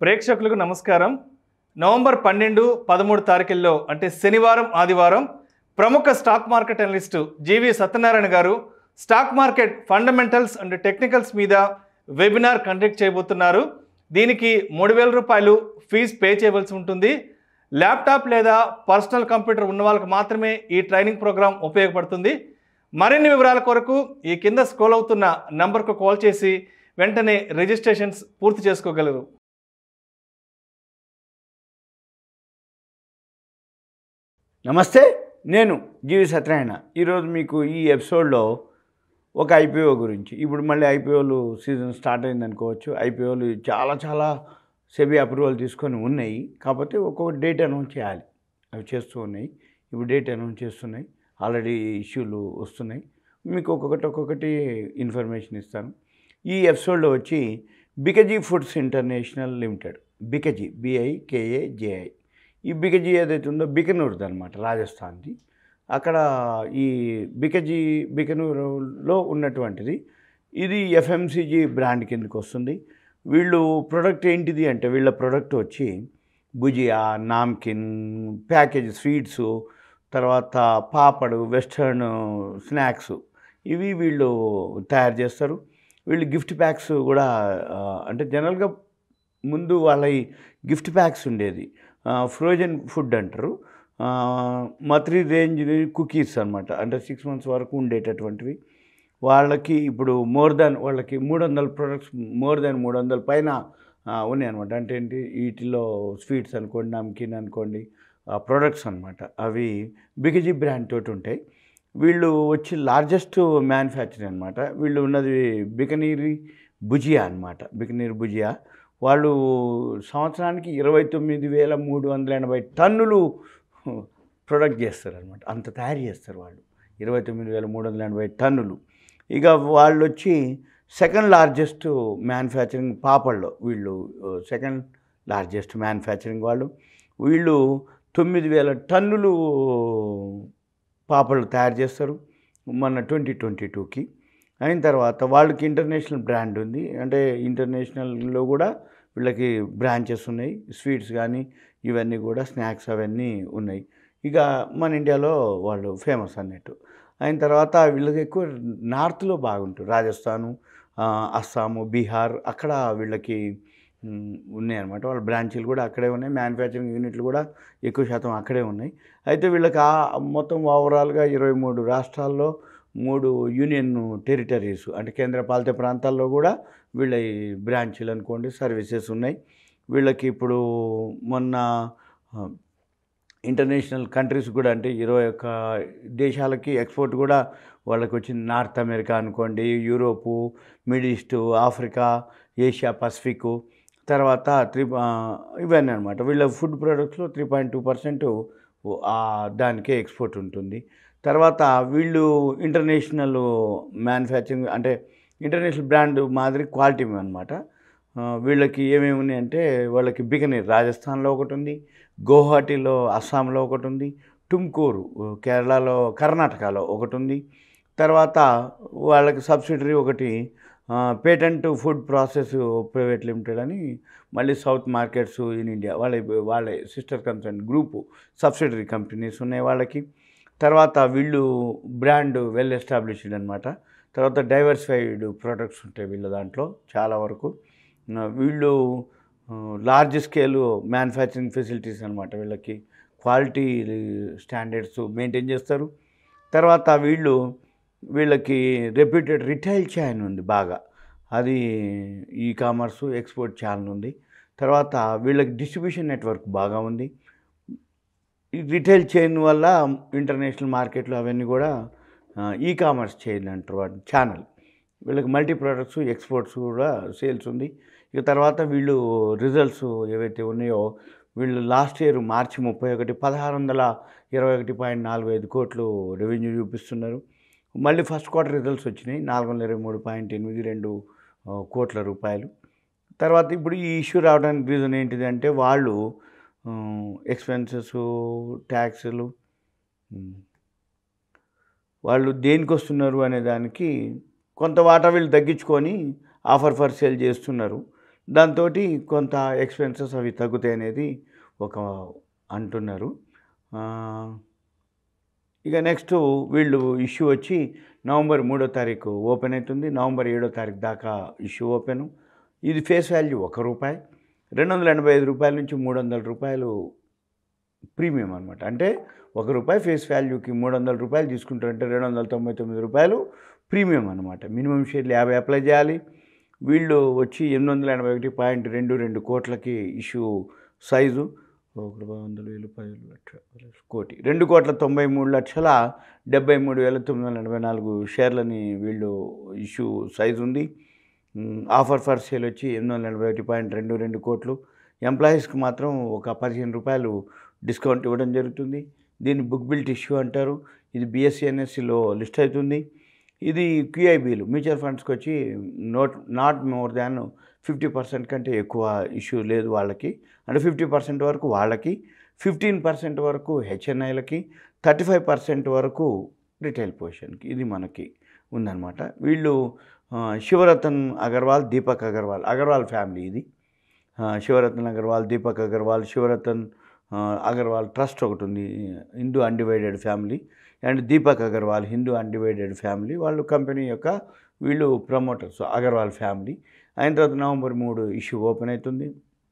ప్రేక్షకులకు నమస్కారం నవంబర్ పన్నెండు పదమూడు తారీఖుల్లో అంటే శనివారం ఆదివారం ప్రముఖ stock market analyst G V Satyanarayana garu stock market fundamentals and technicals మీద వెబినార్ కండక్ట్ చేయబోతున్నారు దీనికి మూడు వేల రూపాయలు ఫీజు పే చేయవలసి ఉంటుంది ల్యాప్టాప్ లేదా పర్సనల్ కంప్యూటర్ ఉన్న వాళ్ళకి మాత్రమే ఈ ట్రైనింగ్ ప్రోగ్రాం ఉపయోగపడుతుంది మరిన్ని వివరాల కొరకు ఈ కింద స్క్రోల్ అవుతున్న నంబర్కు కాల్ చేసి వెంటనే రిజిస్ట్రేషన్స్ పూర్తి చేసుకోగలరు నమస్తే నేను జీవి సత్యనారాయణ ఈరోజు మీకు ఈ ఎపిసోడ్లో ఒక ఐపీఓ గురించి ఇప్పుడు మళ్ళీ ఐపీఓలు సీజన్ స్టార్ట్ అయింది అనుకోవచ్చు ఐపీఓలు చాలా చాలా సెబీ అప్రూవల్ తీసుకొని ఉన్నాయి కాకపోతే ఒక్కొక్క డేట్ అనౌన్స్ చేయాలి అవి చేస్తూ ఉన్నాయి ఇప్పుడు డేట్ అనౌన్స్ చేస్తున్నాయి ఆల్రెడీ ఇష్యూలు వస్తున్నాయి మీకు ఒక్కొక్కటి ఒక్కొక్కటి ఇన్ఫర్మేషన్ ఇస్తాను ఈ ఎపిసోడ్లో వచ్చి Bikaji foods international limited Bikaji B I K A J I ఈ బికజీ ఏదైతే ఉందో బికనూర్ది అనమాట రాజస్థాన్ది అక్కడ ఈ బికజీ బికనూరులో ఉన్నటువంటిది ఇది ఎఫ్ఎంసీజీ బ్రాండ్ కిందకి వస్తుంది వీళ్ళు ప్రొడక్ట్ ఏంటిది అంటే వీళ్ళ ప్రొడక్ట్ వచ్చి భుజియా నామ్కిన్ ప్యాకేజ్ స్వీట్స్ తర్వాత పాపడు వెస్టర్న్ స్నాక్స్ ఇవి వీళ్ళు తయారు చేస్తారు వీళ్ళు గిఫ్ట్ ప్యాక్స్ కూడా ఆ, అంటే జనరల్గా ముందు వాళ్ళ ఈ గిఫ్ట్ ప్యాక్స్ ఉండేది ఫ్రోజన్ ఫుడ్ అంటారు మత్రి రేంజ్ కుకీస్ అనమాట అంటే సిక్స్ మంత్స్ వరకు ఉండేటటువంటివి వాళ్ళకి ఇప్పుడు మోర్ దాన్ వాళ్ళకి మూడు వందల ప్రొడక్ట్స్ మోర్ దాన్ మూడు వందల పైన ఆ, ఉన్నాయి అనమాట అంటే ఏంటి వీటిలో స్వీట్స్ అనుకోండి నమ్కిన్ అనుకోండి ప్రొడక్ట్స్ అనమాట అవి బిగజీ బ్రాండ్ తోటి ఉంటాయి వీళ్ళు వచ్చి లార్జెస్ట్ మ్యానుఫ్యాక్చరింగ్ అనమాట వీళ్ళు ఉన్నది బికనీరి భుజియా అనమాట బికనీర్ భుజియా వాళ్ళు సంవత్సరానికి ఇరవై తొమ్మిది వేల మూడు వందల ఎనభై టన్నులు ప్రొడక్ట్ చేస్తారు అనమాట అంత తయారు చేస్తారు వాళ్ళు ఇరవై తొమ్మిది వేల మూడు వందల ఎనభై టన్నులు ఇక వాళ్ళు వచ్చి సెకండ్ లార్జెస్ట్ మ్యానుఫ్యాక్చరింగ్ పాపల్లో వీళ్ళు సెకండ్ లార్జెస్ట్ మ్యానుఫ్యాక్చరింగ్ వాళ్ళు వీళ్ళు తొమ్మిది వేల టన్నులు పాపలు తయారు చేస్తారు మన ట్వంటీ ట్వంటీ టూకి అయిన తర్వాత వాళ్ళకి ఇంటర్నేషనల్ బ్రాండ్ ఉంది అంటే ఇంటర్నేషనల్లో కూడా వీళ్ళకి బ్రాంచెస్ ఉన్నాయి స్వీట్స్ కానీ ఇవన్నీ కూడా స్నాక్స్ అవన్నీ ఉన్నాయి ఇక మన ఇండియాలో వాళ్ళు ఫేమస్ అన్నట్టు అయిన తర్వాత వీళ్ళకి ఎక్కువ నార్త్లో బాగుంటుంది రాజస్థాను ఆ, అస్సాము బీహార్ అక్కడ వీళ్ళకి మ్, ఉన్నాయన్నమాట వాళ్ళ బ్రాంచీలు కూడా అక్కడే ఉన్నాయి మ్యానుఫ్యాక్చరింగ్ యూనిట్లు కూడా ఎక్కువ శాతం అక్కడే ఉన్నాయి అయితే వీళ్ళకి ఆ మొత్తం ఓవరాల్గా ఇరవై మూడు రాష్ట్రాల్లో మూడు యూనియన్ టెరిటరీస్ అంటే కేంద్ర పాలిత ప్రాంతాల్లో కూడా వీళ్ళ ఈ బ్రాంచీలు అనుకోండి సర్వీసెస్ ఉన్నాయి వీళ్ళకి ఇప్పుడు మొన్న ఆ, ఇంటర్నేషనల్ కంట్రీస్ కూడా అంటే ఇరవై ఒక్క దేశాలకి ఎక్స్పోర్ట్ కూడా వాళ్ళకి వచ్చింది నార్త్ అమెరికా అనుకోండి Europe Middle East Africa Asia Pacific తర్వాత త్రీ ఇవన్నీ అనమాట వీళ్ళ ఫుడ్ ప్రొడక్ట్స్లో త్రీ పాయింట్ టూ పర్సెంట్ దానికే ఎక్స్పోర్ట్ ఉంటుంది తర్వాత వీళ్ళు ఇంటర్నేషనల్ మ్యానుఫ్యాక్చరింగ్ అంటే ఇంటర్నేషనల్ బ్రాండ్ మాదిరి క్వాలిటీ అనమాట వీళ్ళకి ఏమేమి ఉన్నాయంటే వాళ్ళకి బికనీర్ రాజస్థాన్లో ఒకటి ఉంది గౌహాటీలో అస్సాంలో ఒకటి ఉంది టుమ్కూరు కేరళలో కర్ణాటకలో ఒకటి ఉంది తర్వాత వాళ్ళకి సబ్సిడరీ ఒకటి patent food process private limited అని మళ్ళీ సౌత్ మార్కెట్స్ ఇన్ ఇండియా వాళ్ళ వాళ్ళ sister concern group subsidiary companies ఉన్నాయి వాళ్ళకి తర్వాత వీళ్ళు బ్రాండ్ వెల్ ఎస్టాబ్లిష్డ్ అనమాట తర్వాత డైవర్సిఫైడ్ ప్రొడక్ట్స్ ఉంటాయి వీళ్ళ దాంట్లో చాలా వరకు ఆ, వీళ్ళు లార్జ్ స్కేల్ మ్యానుఫ్యాక్చరింగ్ ఫెసిలిటీస్ అనమాట వీళ్ళకి క్వాలిటీ స్టాండర్డ్స్ మెయింటైన్ చేస్తారు తర్వాత వీళ్ళు వీళ్ళకి రెప్యూటెడ్ రిటైల్ చైన్ ఉంది బాగా అది ఈ కామర్స్ ఎక్స్పోర్ట్ ఛానల్ ఉంది తర్వాత వీళ్ళకి డిస్ట్రిబ్యూషన్ నెట్వర్క్ బాగా ఉంది ఈ రిటైల్ చైన్ వల్ల ఇంటర్నేషనల్ మార్కెట్లు అవన్నీ కూడా ఈ కామర్స్ చైన్ అంటారు వాటి ఛానల్ వీళ్ళకి మల్టీ ప్రొడక్ట్స్ ఎక్స్పోర్ట్స్ కూడా సేల్స్ ఉంది ఇక తర్వాత వీళ్ళు రిజల్ట్స్ ఏవైతే ఉన్నాయో వీళ్ళు లాస్ట్ ఇయర్ మార్చి ముప్పై ఒకటి పదహారు వందల ఇరవై ఒకటి పాయింట్ నాలుగు ఐదు కోట్లు రెవెన్యూ చూపిస్తున్నారు మళ్ళీ ఫస్ట్ క్వార్టర్ రిజల్ట్స్ వచ్చినాయి నాలుగు వందల ఇరవై మూడు పాయింట్ ఎనిమిది రెండు ఆ, కోట్ల రూపాయలు తర్వాత ఇప్పుడు ఈ ఇష్యూ రావడానికి రీజన్ ఏంటిది అంటే వాళ్ళు ఎక్స్పెన్సెస్ ట్యాక్సులు ఉమ్, వాళ్ళు దేనికి వస్తున్నారు అనే దానికి కొంత వాటా వీళ్ళు తగ్గించుకొని ఆఫర్ ఫర్ సేల్ చేస్తున్నారు దాంతో కొంత ఎక్స్పెన్సెస్ అవి తగ్గుతాయి అనేది ఒక అంటున్నారు ఆ, ఇక నెక్స్ట్ వీళ్ళు ఇష్యూ వచ్చి నవంబర్ మూడో తారీఖు ఓపెన్ అవుతుంది నవంబర్ ఏడో తారీఖు దాకా ఇష్యూ ఓపెన్ ఇది ఫేస్ వాల్యూ ఒక రూపాయి రెండు వందల ఎనభై ఐదు రూపాయల నుంచి మూడు వందల రూపాయలు ప్రీమియం అనమాట అంటే ఒక రూపాయి ఫేస్ వాల్యూకి మూడు వందల రూపాయలు తీసుకుంటారంటే రెండు వందల తొంభై తొమ్మిది రూపాయలు ప్రీమియం అనమాట మినిమం షేర్లు యాభై అప్లై చేయాలి వీళ్ళు వచ్చి ఎనిమిది వందల ఎనభై ఒకటి పాయింట్ రెండు రెండు కోట్లకి ఇష్యూ సైజు ఒకటి వందల వేలు పదివేలు లక్ష కోటి రెండు కోట్ల తొంభై మూడు లక్షల డెబ్బై మూడు వేల తొమ్మిది వందల ఎనభై నాలుగు షేర్లని వీళ్ళు ఇష్యూ సైజు ఉంది మ్, ఆఫర్ ఫర్ సేల్ వచ్చి ఎనిమిది వందల ఎనభై ఒకటి పాయింట్ రెండు రెండు కోట్లు ఎంప్లాయీస్కి మాత్రం ఒక పదిహేను రూపాయలు డిస్కౌంట్ ఇవ్వడం జరుగుతుంది దీన్ని బుక్ బిల్ట్ ఇష్యూ అంటారు ఇది బిఎస్సిఎన్ఎస్సిలో లిస్ట్ అవుతుంది ఇది క్యూఐబీలు మ్యూచువల్ ఫండ్స్కి వచ్చి note not more than fifty percent కంటే ఎక్కువ ఇష్యూ లేదు వాళ్ళకి అంటే ఫిఫ్టీ పర్సెంట్ వరకు వాళ్ళకి ఫిఫ్టీన్ పర్సెంట్ వరకు హెచ్ఎన్ఐలకి థర్టీ ఫైవ్ పర్సెంట్ వరకు రిటైల్ పొజిషన్కి ఇది మనకి ఉందన్నమాట వీళ్ళు ఆ, శివరతన్ అగర్వాల్ దీపక్ అగర్వాల్ అగర్వాల్ ఫ్యామిలీ ఇది ఆ, శివరతన్ అగర్వాల్ దీపక్ అగర్వాల్ శివరతన్ ఆ, అగర్వాల్ ట్రస్ట్ ఒకటి ఉంది Hindu undivided family and Deepak Agarwal Hindu undivided family వాళ్ళు కంపెనీ యొక్క వీళ్ళు ప్రమోటర్స్ అగర్వాల్ ఫ్యామిలీ అయిన తర్వాత నవంబర్ మూడు ఇష్యూ ఓపెన్ అవుతుంది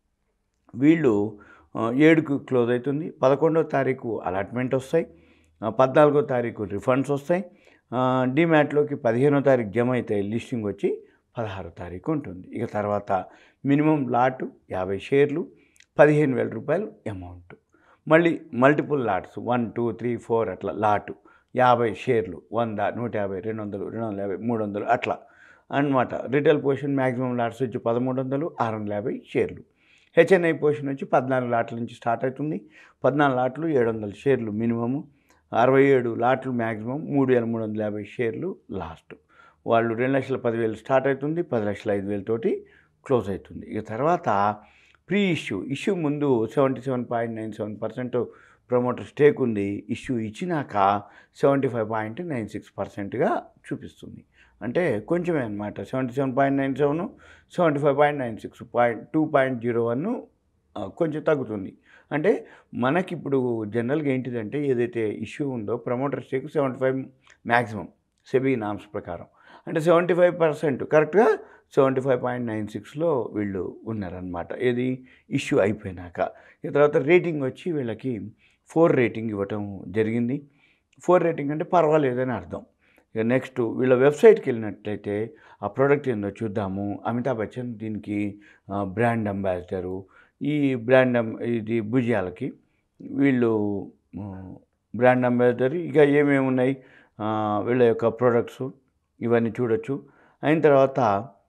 వీళ్ళు ఆ, ఏడుకు క్లోజ్ అవుతుంది పదకొండో తారీఖు అలాట్మెంట్ వస్తాయి ఆ, పద్నాలుగో తారీఖు రిఫండ్స్ వస్తాయి ఆ, డిమాట్లోకి పదిహేనో తారీఖు జమ అవుతాయి లిస్టింగ్ వచ్చి పదహారో తారీఖు ఉంటుంది ఇక తర్వాత మినిమం లాటు యాభై షేర్లు పదిహేను వేల రూపాయలు అమౌంట్ మళ్ళీ multiple lots one two three four అట్లా లాటు యాభై షేర్లు వంద నూట యాభై రెండు వందలు రెండు వందల యాభై మూడు వందలు అట్లా అన్నమాట రిటైల్ పొజిషన్ మ్యాక్సిమం లాట్స్ వచ్చి పదమూడు వందలు ఆరు వందల యాభై షేర్లు హెచ్ఎన్ఐ పొజిషన్ వచ్చి పద్నాలుగు లాట్ల నుంచి స్టార్ట్ అవుతుంది పద్నాలుగు లాట్లు ఏడు వందల షేర్లు మినిమము అరవై ఏడు లాట్లు మ్యాక్సిమం మూడు వేల మూడు వందల యాభై షేర్లు లాస్ట్ వాళ్ళు రెండు లక్షల పదివేలు స్టార్ట్ అవుతుంది పది లక్షల ఐదు వేలతోటి క్లోజ్ అవుతుంది ఇక తర్వాత ప్రీ ఇష్యూ ఇష్యూ ముందు seventy seven point nine seven percent promoter stake ఉంది ఇష్యూ ఇచ్చినాక seventy five point nine six పర్సెంట్గా చూపిస్తుంది అంటే కొంచెమే అనమాట seventy seven point nine seven seventy five point nine six point two point zero one కొంచెం తగ్గుతుంది అంటే మనకి ఇప్పుడు జనరల్గా ఏంటిదంటే ఏదైతే ఇష్యూ ఉందో promoter stake seventy five maximum SEBI norms ప్రకారం అంటే సెవెంటీ ఫైవ్ పర్సెంట్ కరెక్ట్గా సెవెంటీ ఫైవ్ పాయింట్ నైన్ సిక్స్లో వీళ్ళు ఉన్నారనమాట ఏది ఇష్యూ అయిపోయినాక ఈ తర్వాత రేటింగ్ వచ్చి వీళ్ళకి ఫోర్ రేటింగ్ ఇవ్వటం జరిగింది ఫోర్ రేటింగ్ అంటే పర్వాలేదని అర్థం ఇక నెక్స్ట్ వీళ్ళ వెబ్సైట్కి వెళ్ళినట్లయితే ఆ ప్రోడక్ట్ ఏందో చూద్దాము అమితాబ్ బచ్చన్ దీనికి బ్రాండ్ అంబాసిడరు ఈ బ్రాండ్ అం ఇది భుజియాలకి వీళ్ళు ఆ, బ్రాండ్ అంబాసిడర్ ఇక ఏమేమి ఉన్నాయి ఆ, వీళ్ళ యొక్క ప్రోడక్ట్స్ ఇవన్నీ చూడొచ్చు అయిన తర్వాత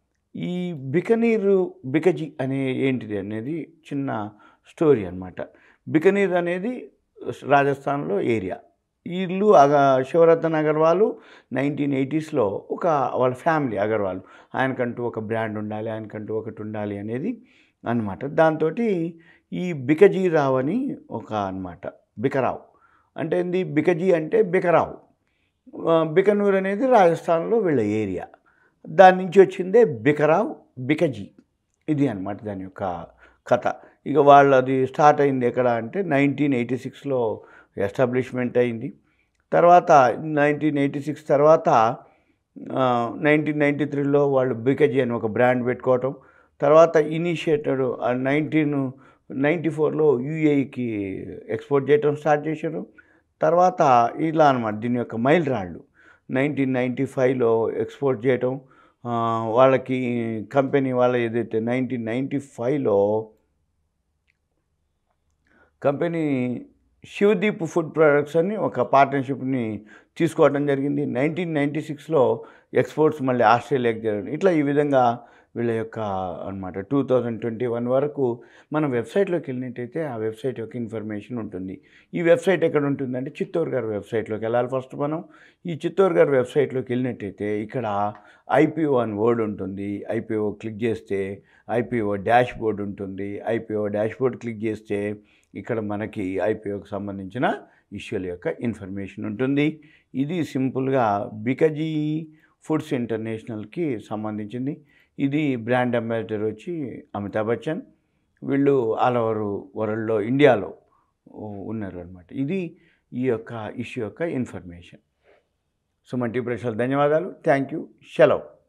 ఈ బికనీరు బికజీ అనే ఏంటిది అనేది చిన్న స్టోరీ అన్నమాట బికనీర్ అనేది రాజస్థాన్లో ఏరియా వీళ్ళు అగ శివరతన్ అగర్వాల్ నైన్టీన్ ఎయిటీస్లో ఒక వాళ్ళ ఫ్యామిలీ అగర్వాల్ ఆయనకంటూ ఒక బ్రాండ్ ఉండాలి ఆయనకంటూ ఒకటి ఉండాలి అనేది అన్నమాట దాంతో ఈ బికజీ రావ్ అని ఒక అన్నమాట బికరావ్ అంటే ఏంది బికజీ అంటే బికరావ్ ఆ, బికనూర్ అనేది రాజస్థాన్లో వీళ్ళ ఏరియా దాని నుంచి వచ్చిందే బికరావ్ బికజీ ఇది అన్నమాట దాని యొక్క కథ ఇక వాళ్ళది స్టార్ట్ అయింది ఎక్కడ అంటే నైన్టీన్ ఎయిటీ సిక్స్లో ఎస్టాబ్లిష్మెంట్ అయింది తర్వాత నైన్టీన్ ఎయిటీ సిక్స్ తర్వాత నైన్టీన్ నైంటీ త్రీలో వాళ్ళు బికజీ అని ఒక బ్రాండ్ పెట్టుకోవటం తర్వాత ఇనిషియేటెడ్ నైన్టీన్ నైంటీ ఫోర్లో యూఏఈకి ఎక్స్పోర్ట్ చేయటం స్టార్ట్ చేశారు తర్వాత ఇలా అనమాట దీని యొక్క మైల్ రాళ్ళు నైన్టీన్ నైంటీ ఫైవ్లో ఎక్స్పోర్ట్ చేయటం ఆ, వాళ్ళకి కంపెనీ వాళ్ళ ఏదైతే నైన్టీన్ నైంటీ ఫైవ్లో కంపెనీ శివదీప్ ఫుడ్ ప్రొడక్ట్స్ అని ఒక పార్ట్నర్షిప్ని తీసుకోవడం జరిగింది నైన్టీన్ నైంటీ సిక్స్లో ఎక్స్పోర్ట్స్ మళ్ళీ ఆస్ట్రేలియాకి జరిగింది ఇట్లా ఈ విధంగా వీళ్ళ యొక్క అనమాట టూ థౌజండ్ ట్వంటీ వన్ వరకు మన వెబ్సైట్లోకి వెళ్ళినట్టయితే ఆ వెబ్సైట్ యొక్క ఇన్ఫర్మేషన్ ఉంటుంది ఈ వెబ్సైట్ ఎక్కడ ఉంటుందంటే చిత్తూరు గారి వెబ్సైట్లోకి వెళ్ళాలి ఫస్ట్ మనం ఈ చిత్తూరు గారి వెబ్సైట్లోకి వెళ్ళినట్టయితే ఇక్కడ ఐపీఓ అని వర్డ్ ఉంటుంది ఐపీఓ క్లిక్ చేస్తే ఐపీఓ డాష్ బోర్డ్ ఉంటుంది ఐపీఓ డాష్ బోర్డ్ క్లిక్ చేస్తే ఇక్కడ మనకి ఐపీఓకి సంబంధించిన ఇష్యూల యొక్క ఇన్ఫర్మేషన్ ఉంటుంది ఇది సింపుల్గా బికజీ ఫుడ్స్ ఇంటర్నేషనల్కి సంబంధించింది ఇది బ్రాండ్ అంబాసిడర్ వచ్చి అమితాబ్ బచ్చన్ వీళ్ళు ఆల్ ఓవర్ వరల్డ్లో ఇండియాలో ఉన్నారు అనమాట ఇది ఈ యొక్క ఇష్యూ యొక్క ఇన్ఫర్మేషన్ సుమన్ టీ ప్రశ్నలు ధన్యవాదాలు థ్యాంక్ యూ సెలవు